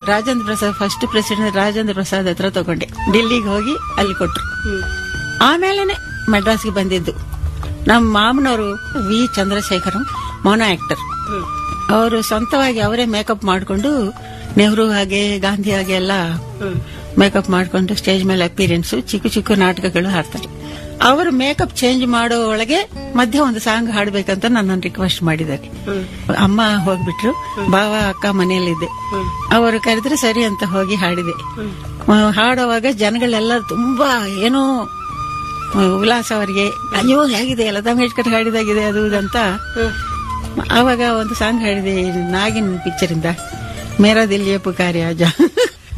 Rajendra Prasad first president Rajendra Prasad ಹತ್ರ ತಗೊಂಡೆ ಡಿಲ್ಲಿಗೆ ಹೋಗಿ ಅಲ್ಲಿ ಕೊಟ್ರು ಆಮೇಲೆನೆ ಮಡ್ರಾಸ್ಗೆ ಬಂದಿದ್ದು ನಮ್ಮ ಮಾಮನವರು ವಿ ಚಂದ್ರಶೇಖರಂ ಮೋನೋ ಆಕ್ಟರ್ ಅವರು ಸ್ವಂತವಾಗಿ ಅವರೇ ಮೇಕಪ್ ಮಾಡಿಕೊಂಡು ನೆಹರು ಹಾಗೆ ಗಾಂಧಿ ಹಾಗೆ ಎಲ್ಲ ಮೇಕಪ್ ಮಾಡಿಕೊಂಡು ಸ್ಟೇಜ್ ಮೇಲೆ ಅಪಿರಿಯನ್ಸ್ ಚಿಕ್ಕ ಚಿಕ್ಕ ನಾಟಕಗಳು ಹಾಡ್ತಾರೆ ಅವರು ಮೇಕಪ್ ಚೇಂಜ್ ಮಾಡೋ ಒಳಗೆ ಮಧ್ಯೆ ಒಂದು ಸಾಂಗ್ ಹಾಡ್ಬೇಕಂತ ನನ್ನನ್ನು ರಿಕ್ವೆಸ್ಟ್ ಮಾಡಿದ್ದಾರೆ ಅಮ್ಮ ಹೋಗ್ಬಿಟ್ರು ಬಾವ ಅಕ್ಕ ಮನೆಯಲ್ಲಿದ್ದೆ ಅವರು ಕರೆದ್ರೆ ಸರಿ ಅಂತ ಹೋಗಿ ಹಾಡಿದೆ ಆ, ಹಾಡುವಾಗ ಜನಗಳೆಲ್ಲ ತುಂಬಾ ಏನೋ ಆ, ಉಲ್ಲಾಸ ಅವರಿಗೆ ಅಯ್ಯೋ ಹೇಗಿದೆ ಲತಾ ಮಂಗೇಶ್ಕರ್ ಹಾಡಿದಾಗಿದೆ ಅದು ಇದು ಅಂತ ಆವಾಗ ಒಂದು ಸಾಂಗ್ ಹಾಡಿದೆ ನಾಗಿನ್ ಪಿಕ್ಚರ್ ಇಂದ ಮೇರಾ ದಿಲ್ಲಿಯ ಪುಕಾರಿ ಆಜ